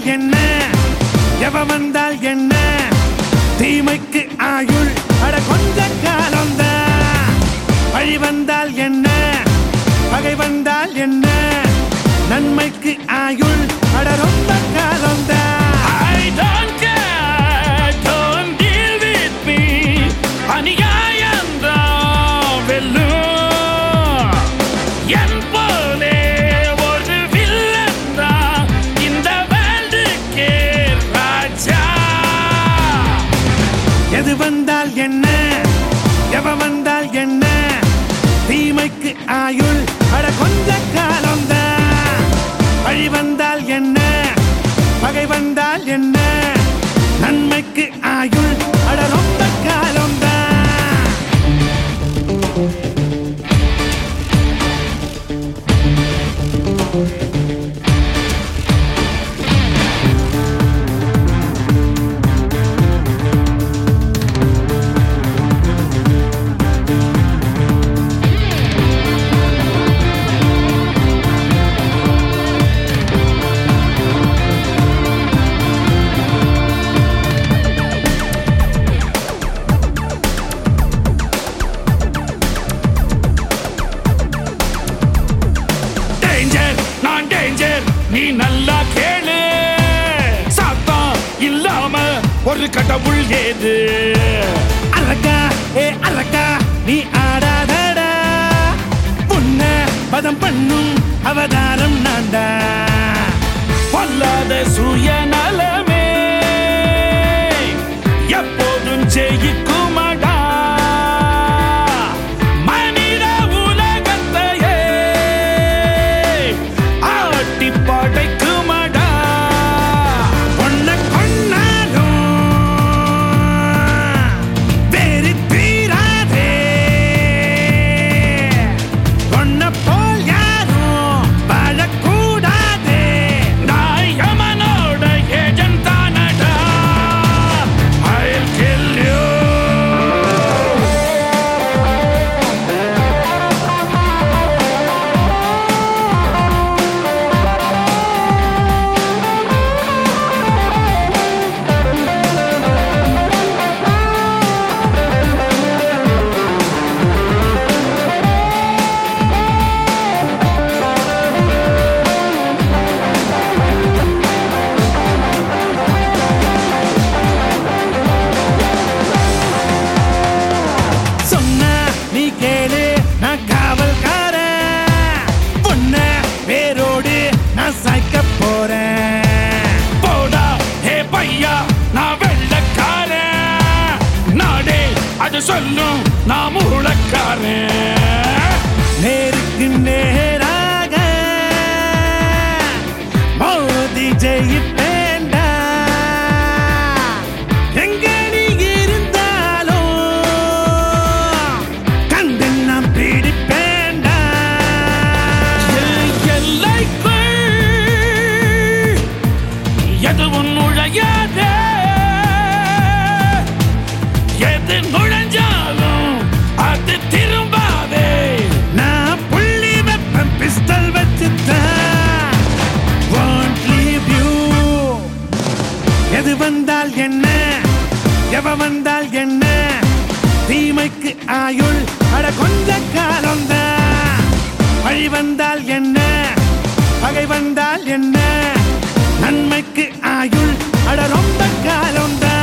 வந்தால் என்ன எவ வந்தால் என்ன தீமைக்கு ஆயுள் அட கொஞ்ச காலம்தான் வழி வந்தால் என்ன பகை வந்தால் என்ன நன்மைக்கு ஆயுள் அட ரொம்ப காலம்தான் I don't care, don't deal with me. அநியாயம்தான் வெல்லும். என் போலே ஒரு வில்லன் தான் இந்த வேர்ல்டுக்கே ராஜா. எது வந்தால் என்ன எவ வந்தால் என்ன தீமைக்கு ஆயுள் அட கொஞ்ச காலம்தான் வழி வந்தால் என்ன பகை வந்தால் என்ன நன்மைக்கு ஆயுள் அட ரொம்ப காலம்தான் Danger, நான் danger, நீ நல்லா கேளு சத்தம் இல்லாம ஒரு கடவுள் ஏது அழகா ஏ அழகா நீ ஆடாதடா உன்ன பதம் பண்ணும் அவதாரம் நான்டா பொல்லாத சுயநலமே எப்போதும் ஜெயிக்குமடா மனித உலகத்தையே ஆட்டி படைக்குமடா பொண்ண கொன்னாலும் வேறு தீராதே பொண்ண போல் யாரும் வாழக்கூடாதே நான் யமனோட ஏஜென்ட் தானடா I'll kill you சொன்னா நீ கேளு நான் காவல்காரன் பொண்ண வேரோடு நான் சாய்க்க போறேன் போடா ஹே பையா நான் வெள்ளக்காரன் நாடே அது சொல்லும் நான் மூலக்காரன் நேருக்கு நேராக மோதி ஜெயிப்பேண்டா எங்க நீ இருந்தாலும் கண்டு நான் பிடிப்பேண்டா எல்லைக்குள் எதுவும் நுழையாதே எது நுழைஞ்சாலும் அது திரும்பாதே நான் புள்ளி வெப்பம் பிஸ்டல் வச்சுதான் won't leave you எது வந்தால் என்ன எவ வந்தால் என்ன தீமைக்கு ஆயுள் அட கொஞ்ச காலம்தான் வழி வந்தால் என்ன பகை வந்தால் என்ன நன்மைக்கு ஆயுள் அட ரொம்ப காலம்தான்